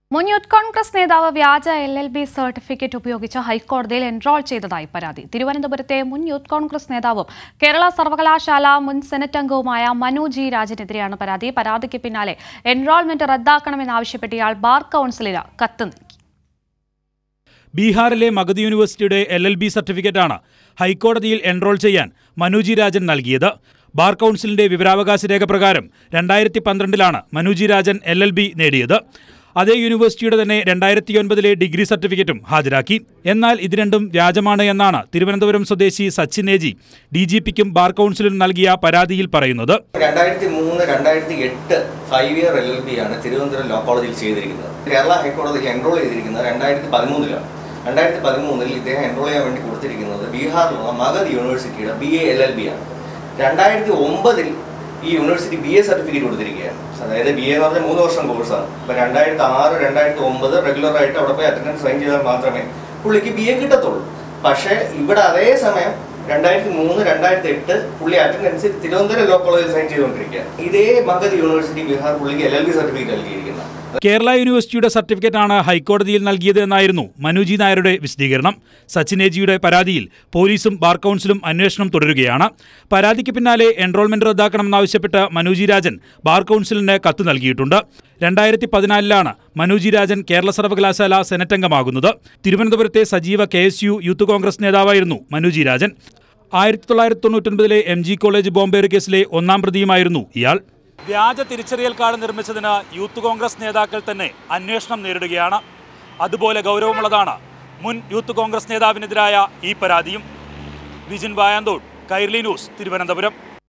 മുൻ യൂത്ത് കോൺഗ്രസ് നേതാവ് വ്യാജ എൽ എൽ ബി സർട്ടിഫിക്കറ്റ് ഉപയോഗിച്ച് ഹൈക്കോടതിയിൽ എൻറോൾ ചെയ്തതായി പരാതി തിരുവനന്തപുരത്തെ മുൻ യൂത്ത് കോൺഗ്രസ് നേതാവും കേരള സർവകലാശാല മുൻ സെനറ്റ് അംഗവുമായ മനു ജി രാജിനെതിരെയാണ് പരാതി പരാതിക്ക് പിന്നാലെ എൻറോൾമെന്റ് റദ്ദാക്കണമെന്നാവശ്യപ്പെട്ട് ഇയാൾ ബാർ കൌൺസിലിന് കത്ത് നൽകി ബീഹാറിലെ മഗധ് യൂണിവേഴ്സിറ്റിയുടെ എൽ എൽ ബി സർട്ടിഫിക്കറ്റാണ് ഹൈക്കോടതിയിൽ എൻറോൾ ചെയ്യാൻ മനുജി രാജൻ നൽകിയത് ബാർ കൗൺസിലിന്റെ വിവരാവകാശ രേഖ പ്രകാരം രണ്ടായിരത്തി പന്ത്രണ്ടിലാണ് Manuji Rajan L L B നേടിയത് അതേ യൂണിവേഴ്സിറ്റിയുടെ തന്നെ രണ്ടായിരത്തി ഒൻപതിലെ ഡിഗ്രി സർട്ടിഫിക്കറ്റും ഹാജരാക്കി എന്നാൽ ഇത് രണ്ടും വ്യാജമാണ് എന്നാണ് തിരുവനന്തപുരം സ്വദേശി സച്ചിൻ ഏജി ഡി ജി പിക്കും ബാർ കൗൺസിലിനും നൽകിയ പരാതിയിൽ പറയുന്നത് രണ്ടായിരത്തി മൂന്ന് രണ്ടായിരത്തി എട്ട് five year L L B ആണ് തിരുവനന്തപുരം ലോ കോളേജിൽ ചെയ്തിരിക്കുന്നത് കേരള ഹൈക്കോടതിയിൽ എൻറോൾ ചെയ്തിരിക്കുന്നത് രണ്ടായിരത്തി പതിമൂന്നിലാണ് രണ്ടായിരത്തി പതിമൂന്നിൽ ഇദ്ദേഹം എൻറോൾ ചെയ്യാൻ വേണ്ടി കൊടുത്തിരിക്കുന്നത് ബീഹാറിലുള്ള മഗധ് യൂണിവേഴ്സിറ്റിയുടെ B A L L B ആണ് രണ്ടായിരത്തി ഒമ്പതിൽ ഈ യൂണിവേഴ്സിറ്റി ബി എ സർട്ടിഫിക്കറ്റ് കൊടുത്തിരിക്കുകയാണ് അതായത് ബി എ എന്ന് പറഞ്ഞാൽ മൂന്ന് വർഷം കോഴ്സാണ് ഇപ്പം രണ്ടായിരത്തി ആറ് രണ്ടായിരത്തി ഒമ്പത് റെഗുലറായിട്ട് അവിടെ പോയി അറ്റൻഡൻസ് സൈൻ ചെയ്താൽ മാത്രമേ പുള്ളിക്ക് ബി എ കിട്ടത്തുള്ളൂ പക്ഷേ ഇവിടെ അതേ സമയം രണ്ടായിരത്തി മൂന്ന് രണ്ടായിരത്തി എട്ട് പുള്ളി അറ്റൻഡൻസ് തിരുവനന്തപുരം ലോ കോളേജിൽ സൈൻ ചെയ്തുകൊണ്ടിരിക്കുകയാണ് ഇതേ മഗധ് യൂണിവേഴ്സിറ്റി ബീഹാർ പുള്ളിക്ക് എൽ എൽ ബി സർട്ടിഫിക്കറ്റ് നൽകിയിരിക്കുന്നത് കേരള യൂണിവേഴ്സിറ്റിയുടെ സർട്ടിഫിക്കറ്റാണ് ഹൈക്കോടതിയിൽ നൽകിയത് എന്നായിരുന്നു മനുജി നായരുടെ വിശദീകരണം സച്ചിനേജിയുടെ പരാതിയിൽ പോലീസും ബാർ കൗൺസിലും അന്വേഷണം തുടരുകയാണ് പരാതിക്ക് പിന്നാലെ എൻറോൾമെന്റ് റദ്ദാക്കണമെന്നാവശ്യപ്പെട്ട് മനുജി രാജൻ ബാർ കൗൺസിലിന് കത്ത് നൽകിയിട്ടുണ്ട് രണ്ടായിരത്തി പതിനാലിലാണ് മനുജി രാജൻ കേരള സർവകലാശാല സെനറ്റ് അംഗമാകുന്നത് തിരുവനന്തപുരത്തെ സജീവ K S U youth Congress നേതാവായിരുന്നു മനുജി രാജൻ ആയിരത്തി തൊള്ളായിരത്തി തൊണ്ണൂറ്റൊൻപതിലെ എം ജി കോളേജ് ബോംബേറ് കേസിലെ ഒന്നാം പ്രതിയുമായിരുന്നു ഇയാൾ വ്യാജ തിരിച്ചറിയൽ കാർഡ് നിർമ്മിച്ചതിന് യൂത്ത് കോൺഗ്രസ് നേതാക്കൾ തന്നെ അന്വേഷണം നേരിടുകയാണ് അതുപോലെ ഗൗരവമുള്ളതാണ് മുൻ യൂത്ത് കോൺഗ്രസ് നേതാവിനെതിരായ ഈ പരാതിയും വിജിൻ വായാന്തോട് കൈർലി ന്യൂസ് തിരുവനന്തപുരം